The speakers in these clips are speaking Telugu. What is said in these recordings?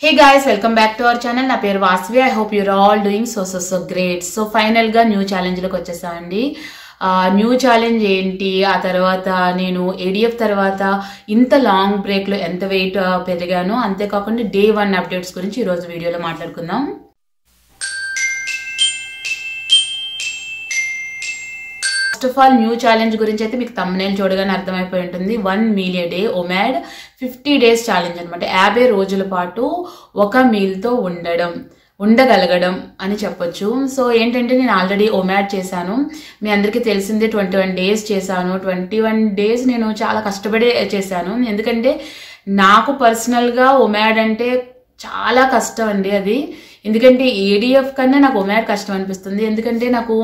hey guys welcome back to our channel నా పేరు Vasavi I hope you're all doing so so so great so final గా న్యూ ఛాలెంజ్ లోకి వచ్చేసామండి న్యూ ఛాలెంజ్ ఏంటి ఆ తర్వాత నేను ఏడిఎఫ్ తర్వాత ఇంత లాంగ్ బ్రేక్ లో ఎంత వెయిట్ పెరిగానో అంతేకాకుండా డే వన్ అప్డేట్స్ గురించి ఈ రోజు వీడియోలో మాట్లాడుకుందాం first of all new challenge గురించి అయితే మీకు తమ్మునేలు చూడగానే అర్థమైపోయి ఉంటుంది one meal a day OMAD fifty days challenge అనమాట యాభై రోజుల పాటు ఒక మీల్తో ఉండడం ఉండగలగడం అని చెప్పొచ్చు సో ఏంటంటే నేను ఆల్రెడీ ఒమాడ్ చేశాను మీ అందరికీ తెలిసిందే ట్వంటీ వన్ డేస్ చేశాను ట్వంటీ వన్ డేస్ నేను చాలా కష్టపడే చేశాను ఎందుకంటే నాకు పర్సనల్గా ఒమాడ్ అంటే చాలా కష్టం అండి అది ఎందుకంటే ఏడిఎఫ్ కన్నా నాకు ఒమాడ్ కష్టం అనిపిస్తుంది ఎందుకంటే నాకు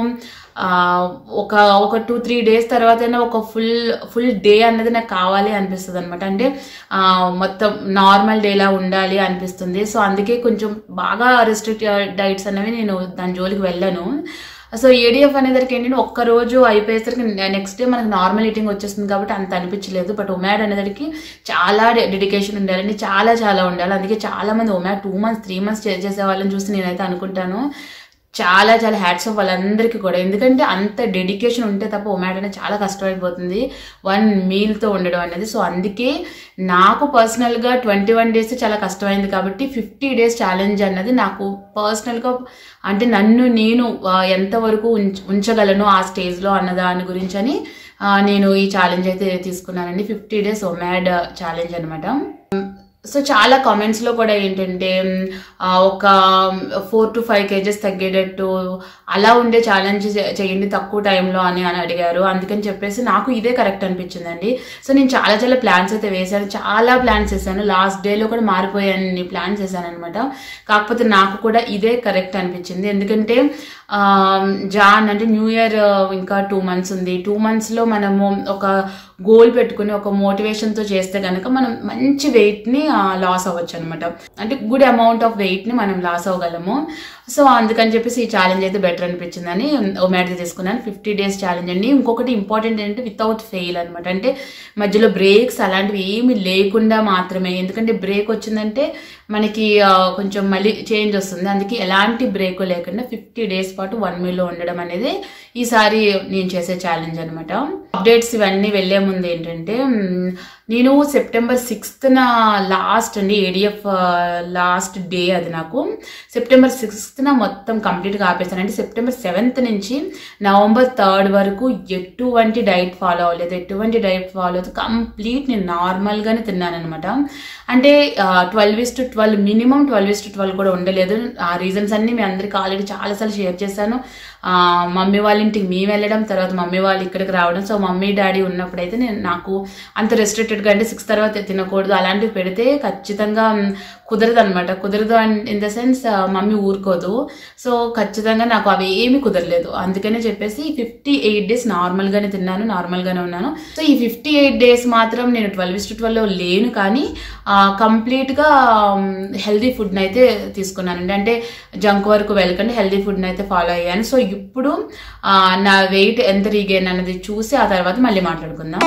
ఒక ఒక టూ త్రీ డేస్ తర్వాత ఒక ఫుల్ ఫుల్ డే అన్నది నాకు కావాలి అనిపిస్తుంది అనమాట అంటే మొత్తం నార్మల్ డేలా ఉండాలి అనిపిస్తుంది సో అందుకే కొంచెం బాగా రెస్ట్రిక్ట్ డైట్స్ అనేవి నేను దాని జోలికి వెళ్ళాను సో ఏడిఎఫ్ అనేసరికి ఏంటంటే ఒక్క రోజు అయిపోయేసరికి నెక్స్ట్ డే మనకి నార్మల్ ఈటింగ్ వచ్చేస్తుంది కాబట్టి అంత అనిపించలేదు బట్ ఒమాడ్ అనేసరికి చాలా డెడికేషన్ ఉండాలండి చాలా చాలా ఉండాలి అందుకే చాలా మంది OMAD two months three months చేసే వాళ్ళని చూసి నేనైతే అనుకుంటాను చాలా చాలా హ్యాట్స్ ఆఫ్ వాళ్ళందరికీ కూడా ఎందుకంటే అంత డెడికేషన్ ఉంటే తప్ప ఒమాడ్ అనేది చాలా కష్టమైపోతుంది వన్ మీల్తో ఉండడం అనేది సో అందుకే నాకు పర్సనల్గా ట్వంటీ వన్ డేస్ చాలా కష్టమైంది కాబట్టి ఫిఫ్టీ డేస్ ఛాలెంజ్ అన్నది నాకు పర్సనల్గా అంటే నన్ను నేను ఎంతవరకు ఉంచగలను ఆ స్టేజ్లో అన్న దాని గురించి అని నేను ఈ ఛాలెంజ్ అయితే తీసుకున్నానండి ఫిఫ్టీ డేస్ ఒమాడ్ ఛాలెంజ్ అనమాట సో చాలా కామెంట్స్లో కూడా ఏంటంటే ఒక ఫోర్ టు ఫైవ్ కేజెస్ తగ్గేటట్టు అలా ఉండే ఛాలెంజ్ చేయండి తక్కువ టైంలో అని అని అడిగారు అందుకని చెప్పేసి నాకు ఇదే కరెక్ట్ అనిపించిందండి సో నేను చాలా చాలా ప్లాన్స్ అయితే వేశాను చాలా ప్లాన్స్ వేసాను లాస్ట్ డేలో కూడా మారిపోయాను ప్లాన్స్ వేసాను అనమాట కాకపోతే నాకు కూడా ఇదే కరెక్ట్ అనిపించింది ఎందుకంటే జాన్ అంటే న్యూ ఇయర్ ఇంకా టూ మంత్స్ ఉంది టూ మంత్స్లో మనము ఒక గోల్ పెట్టుకుని ఒక మోటివేషన్తో చేస్తే కనుక మనం మంచి వెయిట్ని లాస్ అవ్వచ్చు అనమాట అంటే గుడ్ అమౌంట్ ఆఫ్ వెయిట్ని మనం లాస్ అవ్వగలము సో అందుకని చెప్పేసి ఈ ఛాలెంజ్ అయితే బెటర్ అనిపించిందని ఒమాడ్ తీసుకున్నాను ఫిఫ్టీ డేస్ ఛాలెంజ్ అండి ఇంకొకటి ఇంపార్టెంట్ ఏంటంటే వితౌట్ ఫెయిల్ అనమాట అంటే మధ్యలో బ్రేక్స్ అలాంటివి ఏమి లేకుండా మాత్రమే ఎందుకంటే బ్రేక్ వచ్చిందంటే మనకి కొంచెం మళ్ళీ చేంజ్ వస్తుంది అందుకే ఎలాంటి బ్రేక్ లేకుండా ఫిఫ్టీ డేస్ పాటు వన్ మీల్లో ఉండడం అనేది ఈసారి నేను చేసే ఛాలెంజ్ అనమాట అప్డేట్స్ ఇవన్నీ వెళ్లే ముందు ఏంటంటే నేను సెప్టెంబర్ సిక్స్త్న లాస్ట్ అండి ఏడిఎఫ్ లాస్ట్ డే అది నాకు సెప్టెంబర్ సిక్స్త్న మొత్తం కంప్లీట్గా ఆపేసాను అంటే సెప్టెంబర్ సెవెంత్ నుంచి నవంబర్ థర్డ్ వరకు ఎటువంటి డైట్ ఫాలో అవ్వలేదు ఎటువంటి డైట్ ఫాలో అవ్వలేదు కంప్లీట్ నేను నార్మల్గానే తిన్నాను అనమాట అంటే twelve is to twelve minimum twelve is to twelve కూడా ఉండలేదు ఆ రీజన్స్ అన్ని మీ అందరికీ ఆల్రెడీ చాలాసార్లు షేర్ చేశాను మమ్మీ వాళ్ళ ఇంటికి మేము వెళ్ళడం తర్వాత మమ్మీ వాళ్ళు ఇక్కడికి రావడం సో మమ్మీ డాడీ ఉన్నప్పుడైతే నేను నాకు అంత రెస్ట్రిక్టెడ్గా అంటే సిక్స్ తర్వాత తినకూడదు అలాంటివి పెడితే ఖచ్చితంగా కుదరదు అనమాట కుదరదు ఇన్ ద సెన్స్ మమ్మీ ఊరుకోదు సో ఖచ్చితంగా నాకు అవి ఏమి కుదరలేదు అందుకనే చెప్పేసి ఫిఫ్టీ ఎయిట్ డేస్ నార్మల్గానే తిన్నాను నార్మల్గానే ఉన్నాను సో ఈ ఫిఫ్టీ ఎయిట్ డేస్ మాత్రం నేను ట్వెల్వ్ ఇస్ టు ట్వెల్వ్లో లేను కానీ కంప్లీట్గా హెల్దీ ఫుడ్ని అయితే తీసుకున్నానండి అంటే జంక్ వరకు వెళ్ళకండి హెల్దీ ఫుడ్ని అయితే ఫాలో అయ్యాను సో ఇప్పుడు నా వెయిట్ ఎంత రీగైన్ అనేది చూసి ఆ తర్వాత మళ్ళీ మాట్లాడుకుందాం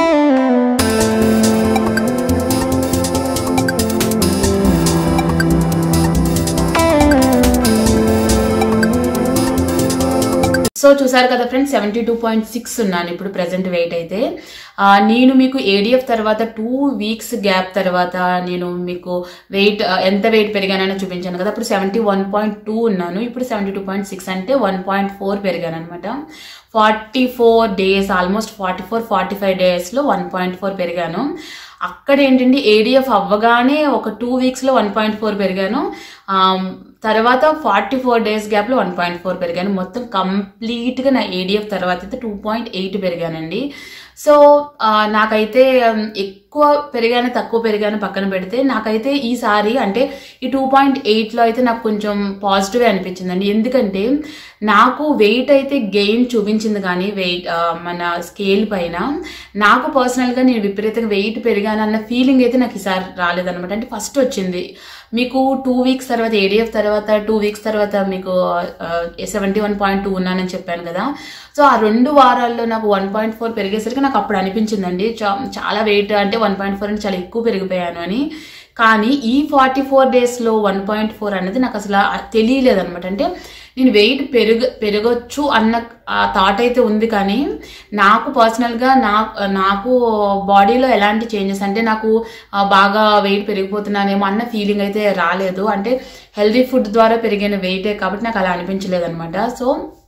సో చూసారు కదా friends seventy two point six ఉన్నాను ఇప్పుడు ప్రజెంట్ వెయిట్ అయితే నేను మీకు ఏడిఎఫ్ తర్వాత టూ వీక్స్ గ్యాప్ తర్వాత నేను మీకు వెయిట్ ఎంత వెయిట్ పెరిగానని చూపించాను కదా అప్పుడు సెవెంటీ వన్ పాయింట్ టూ ఉన్నాను ఇప్పుడు సెవెంటీ టూ పాయింట్ సిక్స్ అంటే వన్ పాయింట్ ఫోర్ పెరిగాను అనమాట forty four days almost forty four forty five డేస్లో వన్ పాయింట్ ఫోర్ పెరిగాను అక్కడ ఏంటంటే ఏడిఎఫ్ అవ్వగానే ఒక టూ వీక్స్లో వన్ పాయింట్ ఫోర్ పెరిగాను తర్వాత ఫార్టీ ఫోర్ డేస్ గ్యాప్లో వన్ పాయింట్ ఫోర్ పెరిగాను మొత్తం కంప్లీట్గా నా ఏడిఎఫ్ తర్వాత అయితే టూ పాయింట్ ఎయిట్ పెరిగానండి సో నాకైతే ఎక్కువ పెరిగాను తక్కువ పెరిగాను పక్కన పెడితే నాకైతే ఈసారి అంటే ఈ టూ పాయింట్ ఎయిట్లో అయితే నాకు కొంచెం పాజిటివ్ అనిపించిందండి ఎందుకంటే నాకు వెయిట్ అయితే గెయిన్ చూపించింది కానీ వెయిట్ మన స్కేల్ పైన నాకు పర్సనల్గా నేను విపరీతంగా వెయిట్ పెరిగాను అన్న ఫీలింగ్ అయితే నాకు ఈసారి రాలేదన్నమాట అంటే ఫస్ట్ వచ్చింది మీకు టూ వీక్స్ తర్వాత ఏడిఎఫ్ తర్వాత టూ వీక్స్ తర్వాత మీకు సెవెంటీ వన్ పాయింట్ టూ ఉన్నానని చెప్పాను కదా సో ఆ రెండు వారాల్లో నాకు వన్ పాయింట్ ఫోర్ పెరిగేసరికి నాకు అప్పుడు అనిపించిందండి చాలా వెయిట్ అంటే వన్ పాయింట్ ఫోర్ అంటే చాలా ఎక్కువ పెరిగిపోయాను అని కానీ ఈ ఫార్టీ ఫోర్ డేస్లో వన్ పాయింట్ ఫోర్ అనేది నాకు అసలు తెలియలేదు అనమాట అంటే నేను వెయిట్ పెరుగ పెరగొచ్చు అన్న ఆ థాట్ అయితే ఉంది కానీ నాకు పర్సనల్గా నా నాకు బాడీలో ఎలాంటి చేంజెస్ అంటే నాకు ఆ, బాగా వెయిట్ పెరిగిపోతున్నానేమో అన్న ఫీలింగ్ అయితే రాలేదు అంటే హెల్దీ ఫుడ్ ద్వారా పెరిగిన వెయిటే కాబట్టి నాకు అలా అనిపించలేదు అనమాట సో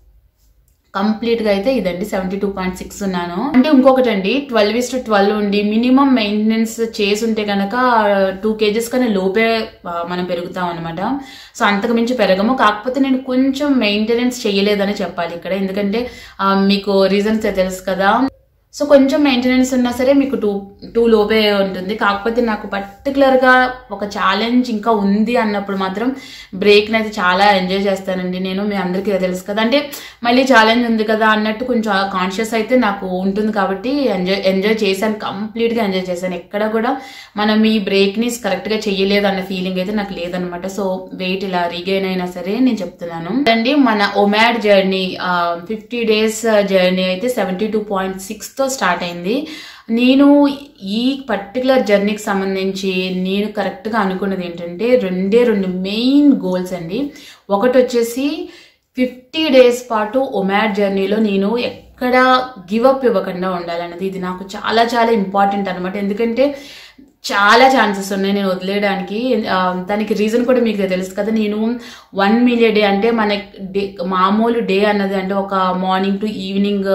కంప్లీట్ గా అయితే ఇదండి సెవెంటీ టూ పాయింట్ సిక్స్ ఉన్నాను అంటే ఇంకొకటి అండి ట్వెల్వ్ ఇస్ టు ట్వెల్వ్ ఉండి మినిమం మెయింటెనెన్స్ చేసి ఉంటే కనుక టూ కేజెస్ కన్నా లోపే ఆ, మనం పెరుగుతాం అనమాట సో అంతకు మించి పెరగము కాకపోతే నేను కొంచెం మెయింటెనెన్స్ చేయలేదని చెప్పాలి ఇక్కడ ఎందుకంటే ఆ, మీకు రీజన్స్ తెలుసు కదా సో కొంచెం మెయింటెనెన్స్ ఉన్నా సరే మీకు టూ టూ లోపే ఉంటుంది కాకపోతే నాకు పర్టికులర్గా ఒక ఛాలెంజ్ ఇంకా ఉంది అన్నప్పుడు మాత్రం బ్రేక్ని అయితే చాలా ఎంజాయ్ చేస్తానండి నేను మీ అందరికీ తెలుసు కదా అంటే మళ్ళీ ఛాలెంజ్ ఉంది కదా అన్నట్టు కొంచెం కాన్షియస్ అయితే నాకు ఉంటుంది కాబట్టి ఎంజాయ్ ఎంజాయ్ చేశాను కంప్లీట్గా ఎంజాయ్ చేశాను ఎక్కడ కూడా మనం ఈ బ్రేక్ని కరెక్ట్గా చేయలేదు అన్న ఫీలింగ్ అయితే నాకు లేదనమాట సో వెయిట్ ఇలా రీగైన్ అయినా సరే నేను చెప్తున్నాను అండి మన OMAD journey fifty days journey అయితే సెవెంటీ టూ పాయింట్ సిక్స్తో స్టార్ట్ అయింది నేను ఈ పర్టికులర్ జర్నీకి సంబంధించి నేను కరెక్ట్గా అనుకున్నది ఏంటంటే రెండే రెండు మెయిన్ గోల్స్ అండి ఒకటి వచ్చేసి ఫిఫ్టీ డేస్ పాటు ఒమాడ్ జర్నీలో నేను ఎక్కడ గివ్ అప్ ఇవ్వకుండా ఉండాలన్నది ఇది నాకు చాలా చాలా ఇంపార్టెంట్ అనమాట ఎందుకంటే చాలా ఛాన్సెస్ ఉన్నాయి నేను వదిలేయడానికి ఆ, దానికి రీజన్ కూడా మీకు తెలుసు కదా నేను వన్ మిలియన్ డే అంటే మన డే మామూలు డే అన్నది అంటే ఒక మార్నింగ్ టు ఈవినింగ్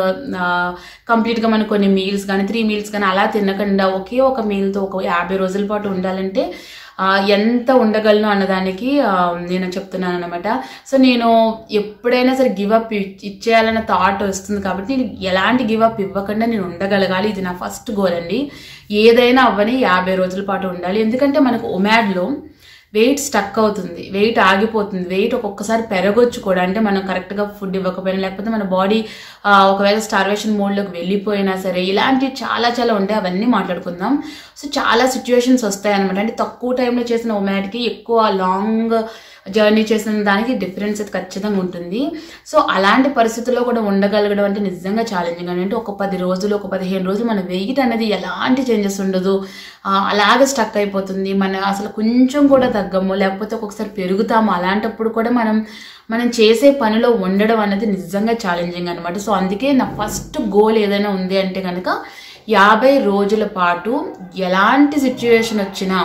కంప్లీట్గా మనకు కొన్ని మీల్స్ కానీ త్రీ మీల్స్ కానీ అలా తినకుండా ఒకే ఒక మీల్తో ఒక యాభై రోజుల పాటు ఉండాలంటే ఆ, ఎంత ఉండగలను అన్నదానికి ఆ, నేను చెప్తున్నాను అనమాట సో నేను ఎప్పుడైనా సరే గివ్ అప్ ఇచ్చేయాలన్న థాట్ వస్తుంది కాబట్టి నేను ఎలాంటి గివ్ అప్ ఇవ్వకుండా నేను ఉండగలగాలి ఇది నా ఫస్ట్ గోల్ అండి ఏదైనా అవ్వని యాభై రోజుల పాటు ఉండాలి ఎందుకంటే మనకు ఒమాడ్లో వెయిట్ స్టక్ అవుతుంది వెయిట్ ఆగిపోతుంది వెయిట్ ఒక్కొక్కసారి పెరగొచ్చు కూడా అంటే మనం కరెక్ట్గా ఫుడ్ ఇవ్వకపోయినా లేకపోతే మన బాడీ ఒకవేళ స్టార్వేషన్ మోడ్లోకి వెళ్ళిపోయినా సరే ఇలాంటివి చాలా చాలా ఉంటాయి అవన్నీ మాట్లాడుకుందాం సో చాలా సిచ్యువేషన్స్ వస్తాయి అనమాట అంటే తక్కువ టైంలో చేసిన ఒమాట్కి ఎక్కువ లాంగ్ జర్నీ చేసిన దానికి డిఫరెన్స్ అయితే ఖచ్చితంగా ఉంటుంది సో అలాంటి పరిస్థితుల్లో కూడా ఉండగలగడం అంటే నిజంగా ఛాలెంజింగ్ అంటే ఒక పది రోజులు ఒక పదిహేను రోజులు మన వెయిట్ అనేది ఎలాంటి చేంజెస్ ఉండదు ఆ, అలాగే స్టక్ అయిపోతుంది మన అసలు కొంచెం కూడా తగ్గము లేకపోతే ఒక్కొక్కసారి పెరుగుతాము అలాంటప్పుడు కూడా మనం మనం చేసే పనిలో ఉండడం అనేది నిజంగా ఛాలెంజింగ్ అనమాట సో అందుకే నా ఫస్ట్ గోల్ ఏదైనా ఉంది అంటే కనుక యాభై రోజుల పాటు ఎలాంటి సిచ్యువేషన్ వచ్చినా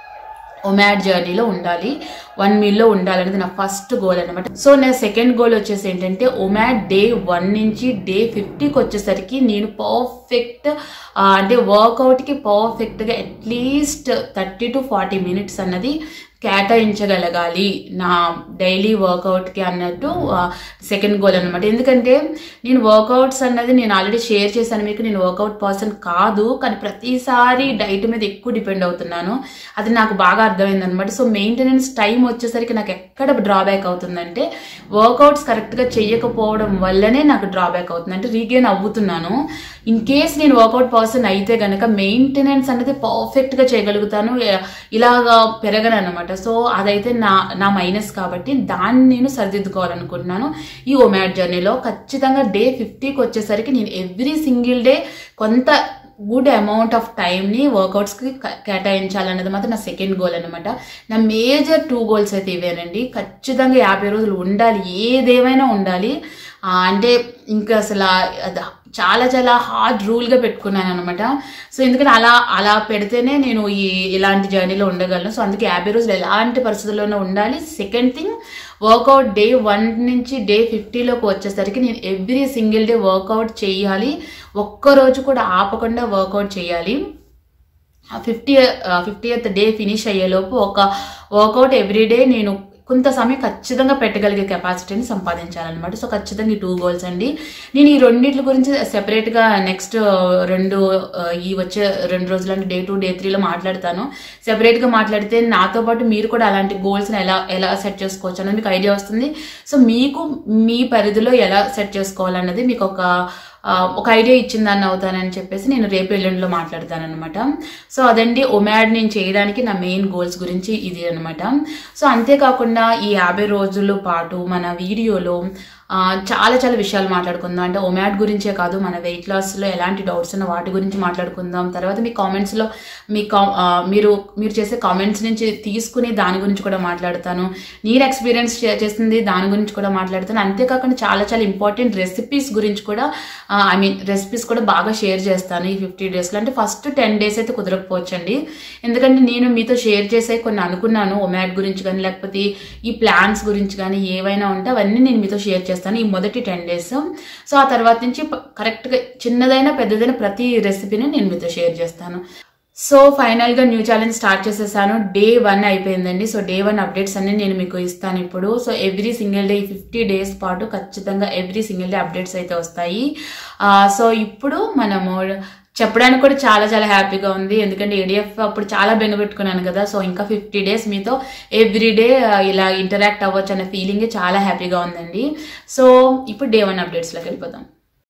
ఒమాడ్ జర్నీలో ఉండాలి వన్ మీల్లో ఉండాలనేది నా ఫస్ట్ గోల్ అనమాట సో నా సెకండ్ గోల్ వచ్చేసి ఏంటంటే ఒమాడ్ డే వన్ నుంచి డే ఫిఫ్టీకి వచ్చేసరికి నేను పర్ఫెక్ట్ అంటే వర్కౌట్కి పర్ఫెక్ట్గా at least thirty to forty minutes అన్నది కేటాయించగలగాలి నా డైలీ వర్కౌట్కి అన్నట్టు సెకండ్ గోల్ అనమాట ఎందుకంటే నేను వర్కౌట్స్ అన్నది నేను ఆల్రెడీ షేర్ చేశాను మీకు నేను వర్కౌట్ పర్సన్ కాదు కానీ ప్రతిసారి డైట్ మీద ఎక్కువ డిపెండ్ అవుతున్నాను అది నాకు బాగా అర్థమైంది అనమాట సో మెయింటెనెన్స్ టైం వచ్చేసరికి నాకు ఎక్కడ డ్రాబ్యాక్ అవుతుందంటే వర్కౌట్స్ కరెక్ట్గా చేయకపోవడం వల్లనే నాకు డ్రాబ్యాక్ అవుతుంది అంటే రీగెయిన్ అవుతున్నాను ఇన్ కేస్ నేను వర్కౌట్ పర్సన్ అయితే గనక మెయింటెనెన్స్ అనేది పర్ఫెక్ట్గా చేయగలుగుతాను ఎ- ఇలాగా పెరగను అనమాట సో అదైతే నా నా మైనస్ కాబట్టి దాన్ని నేను సరిదిద్దుకోవాలనుకుంటున్నాను ఈ ఒమాట్ జర్నీలో ఖచ్చితంగా డే ఫిఫ్టీకి వచ్చేసరికి నేను ఎవ్రీ సింగిల్ డే కొంత గుడ్ అమౌంట్ ఆఫ్ టైంని వర్కౌట్స్కి కేటాయించాలన్నది మాత్రం నా సెకండ్ గోల్ అనమాట నా మేజర్ టూ గోల్స్ అయితే ఇవేనండి ఖచ్చితంగా యాభై రోజులు ఉండాలి ఏదేమైనా ఉండాలి ఆ, అంటే ఇంకా అసలు ఆ- అది చాలా చాలా హార్డ్ రూల్గా పెట్టుకున్నాను అనమాట సో ఎందుకంటే అలా అలా పెడితేనే నేను ఈ ఇలాంటి జర్నీలో ఉండగలను సో అందుకే యాభై రోజులు ఎలాంటి పరిస్థితుల్లోనే ఉండాలి second thing workout day one నుంచి డే ఫిఫ్టీలోకి వచ్చేసరికి నేను ఎవ్రీ సింగిల్ డే వర్కౌట్ చేయాలి ఒక్కరోజు కూడా ఆపకుండా వర్కౌట్ చేయాలి ఫిఫ్టీ ఫిఫ్టీయత్ డే ఫినిష్ అయ్యేలోపు ఒక వర్కౌట్ ఎవ్రీడే నేను కొంత సమయం ఖచ్చితంగా పెట్టగలిగే కెపాసిటీని సంపాదించాలన్నమాట సో ఖచ్చితంగా ఈ టూ గోల్స్ అండి నేను ఈ రెండింటి గురించి సెపరేట్గా నెక్స్ట్ రెండు ఆ, ఈ వచ్చే రెండు రోజులు అంటే డే టూ డే త్రీలో మాట్లాడతాను సెపరేట్గా మాట్లాడితే నాతో పాటు మీరు కూడా అలాంటి గోల్స్ని ఎలా ఎలా సెట్ చేసుకోవచ్చు అనేది మీకు ఐడియా వస్తుంది సో మీకు మీ పరిధిలో ఎలా సెట్ చేసుకోవాలన్నది మీకు ఒక ఆ, ఒక ఐడియా ఇచ్చిందాన్ని అవుతానని చెప్పేసి నేను రేపు ఎల్లుండిలో మాట్లాడతానమాట సో అదండి ఒమాడ్ నేను చేయడానికి నా మెయిన్ గోల్స్ గురించి ఇది అనమాట సో అంతేకాకుండా ఈ యాభై రోజుల పాటు మన వీడియోలో ఆ, చాలా చాలా విషయాలు మాట్లాడుకుందాం అంటే ఒమాట్ గురించే కాదు మన వెయిట్ లాస్లో ఎలాంటి డౌట్స్ ఉన్న వాటి గురించి మాట్లాడుకుందాం తర్వాత మీ కామెంట్స్లో మీ కా ఆ, మీరు మీరు చేసే కామెంట్స్ నుంచి తీసుకుని దాని గురించి కూడా మాట్లాడతాను నేను ఎక్స్పీరియన్స్ చేసింది దాని గురించి కూడా మాట్లాడతాను అంతేకాకుండా చాలా చాలా ఇంపార్టెంట్ రెసిపీస్ గురించి కూడా ఐ మీన్ రెసిపీస్ కూడా బాగా షేర్ చేస్తాను ఈ ఫిఫ్టీ డేస్లో అంటే ఫస్ట్ టెన్ డేస్ అయితే కుదరకపోవచ్చండి ఎందుకంటే నేను మీతో షేర్ చేసే కొన్ని అనుకున్నాను ఒమాట్ గురించి కానీ లేకపోతే ఈ ప్లాన్స్ గురించి కానీ ఏవైనా ఉంటే అవన్నీ నేను మీతో షేర్ చేస్తాను ఈ మొదటి టెన్ డేస్ సో ఆ తర్వాత నుంచి ప- కరెక్ట్గా చిన్నదైనా పెద్దదైనా ప్రతి రెసిపీని నేను మీతో షేర్ చేస్తాను సో ఫైనల్గా న్యూ ఛాలెంజ్ స్టార్ట్ చేసేసాను డే వన్ అయిపోయిందండి సో డే వన్ అప్డేట్స్ అన్ని నేను మీకు ఇస్తాను ఇప్పుడు so every single day fifty days పాటు ఖచ్చితంగా ఎవ్రీ సింగిల్ డే అప్డేట్స్ అయితే వస్తాయి ఆ, సో ఇప్పుడు మనము చెప్పడానికి కూడా చాలా చాలా హ్యాపీగా ఉంది ఎందుకంటే ఏడిఎఫ్ అప్పుడు చాలా బెంగ పెట్టుకున్నాను కదా సో ఇంకా ఫిఫ్టీ డేస్ మీతో ఎవ్రీ డే ఇలా ఇంటరాక్ట్ అవ్వచ్చు అనే ఫీలింగ్ చాలా హ్యాపీగా ఉందండి సో ఇప్పుడు డే వన్ అప్డేట్స్లోకి వెళ్ళిపోదాం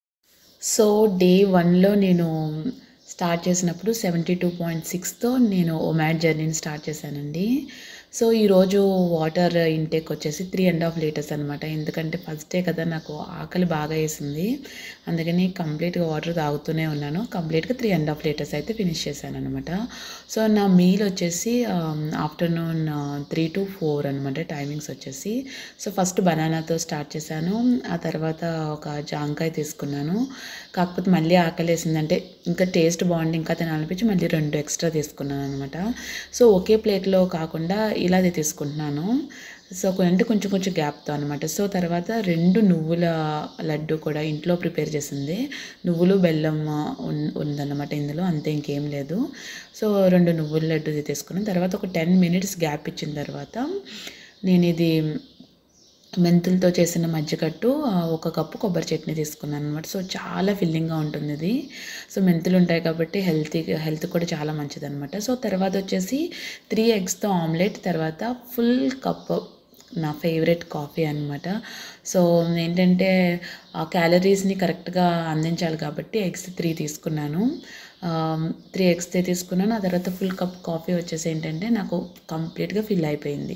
సో డే వన్లో నేను స్టార్ట్ చేసినప్పుడు సెవెంటీ టూ పాయింట్ సిక్స్తో నేను ఒమాట్ జర్నీని స్టార్ట్ చేశానండి సో ఈరోజు వాటర్ ఇంటేక్ వచ్చేసి త్రీ అండ్ హాఫ్ లీటర్స్ అనమాట ఎందుకంటే ఫస్ట్ డే కదా నాకు ఆకలి బాగా వేసింది అందుకని కంప్లీట్గా వాటర్ తాగుతూనే ఉన్నాను కంప్లీట్గా త్రీ అండ్ హాఫ్ లీటర్స్ అయితే ఫినిష్ చేశాను అనమాట సో నా మీల్ వచ్చేసి ఆఫ్టర్నూన్ త్రీ టు ఫోర్ అనమాట టైమింగ్స్ వచ్చేసి సో ఫస్ట్ బనానాతో స్టార్ట్ చేశాను ఆ తర్వాత ఒక జాంకాయ తీసుకున్నాను కాకపోతే మళ్ళీ ఆకలి వేసిందంటే ఇంకా టేస్ట్ బాగుంది ఇంకా తినాలనిపించి మళ్ళీ రెండు ఎక్స్ట్రా తీసుకున్నాను అనమాట సో ఒకే ప్లేట్లో కాకుండా ఇలాగే తీసుకుంటున్నాను సో కొ- అంటే కొంచెం కొంచెం గ్యాప్తో అనమాట సో తర్వాత రెండు నువ్వుల లడ్డు కూడా ఇంట్లో ప్రిపేర్ చేసింది నువ్వులు బెల్లం ఉన్- ఉందన్నమాట ఇందులో అంతే ఇంకేం లేదు సో రెండు నువ్వుల లడ్డు తీసుకున్నాను తర్వాత ఒక టెన్ మినిట్స్ గ్యాప్ ఇచ్చిన తర్వాత నేను ఇది మెంతులతో చేసిన మజ్జిగట్టు ఆ, ఒక కప్పు కొబ్బరి చట్నీ తీసుకున్నాను అనమాట సో చాలా ఫిల్లింగ్గా ఉంటుంది ఇది సో మెంతులు ఉంటాయి కాబట్టి హెల్తీ హెల్త్ కూడా చాలా మంచిది అనమాట సో తర్వాత వచ్చేసి త్రీ ఎగ్స్తో ఆమ్లెట్ తర్వాత ఫుల్ కప్ నా ఫేవరెట్ కాఫీ అనమాట సో ఏంటంటే ఆ క్యాలరీస్ని కరెక్ట్గా అందించాలి కాబట్టి ఎగ్స్ త్రీ తీసుకున్నాను త్రీ ఎగ్స్ తీసుకున్నాను ఆ తర్వాత ఫుల్ కప్ కాఫీ వచ్చేసి ఏంటంటే నాకు కంప్లీట్గా ఫిల్ అయిపోయింది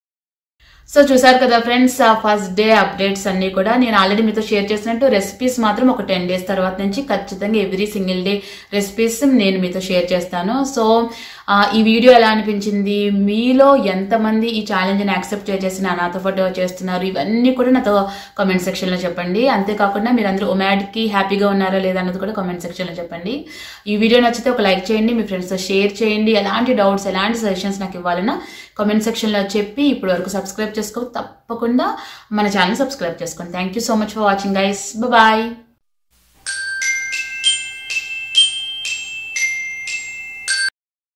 సో చూసారు కదా ఫ్రెండ్స్ ఫస్ట్ డే అప్డేట్స్ అన్ని కూడా నేను ఆల్రెడీ మీతో షేర్ చేసినట్టు రెసిపీస్ మాత్రం ఒక టెన్ డేస్ తర్వాత నుంచి ఖచ్చితంగా ఎవ్రీ సింగిల్ డే రెసిపీస్ నేను మీతో షేర్ చేస్తాను సో ఆ, ఈ వీడియో ఎలా అనిపించింది మీలో ఎంతమంది ఈ ఛాలెంజ్ని యాక్సెప్ట్ చేసి నా నాతో పాటు చేస్తున్నారు ఇవన్నీ కూడా నాతో కామెంట్ సెక్షన్లో చెప్పండి అంతేకాకుండా మీరు అందరూ ఒమాడ్కి హ్యాపీగా ఉన్నారా లేదా అన్నది కూడా కామెంట్ సెక్షన్లో చెప్పండి ఈ వీడియో నచ్చితే ఒక లైక్ చేయండి మీ ఫ్రెండ్స్తో షేర్ చేయండి ఎలాంటి డౌట్స్ ఎలాంటి సజెషన్స్ నాకు ఇవ్వాలన్నా కామెంట్ సెక్షన్లో చెప్పి ఇప్పటి వరకు సబ్స్క్రైబ్ చేసుకో తప్పకుండా మన ఛానల్ సబ్స్క్రైబ్ చేసుకోండి thank you so much for watching guys bye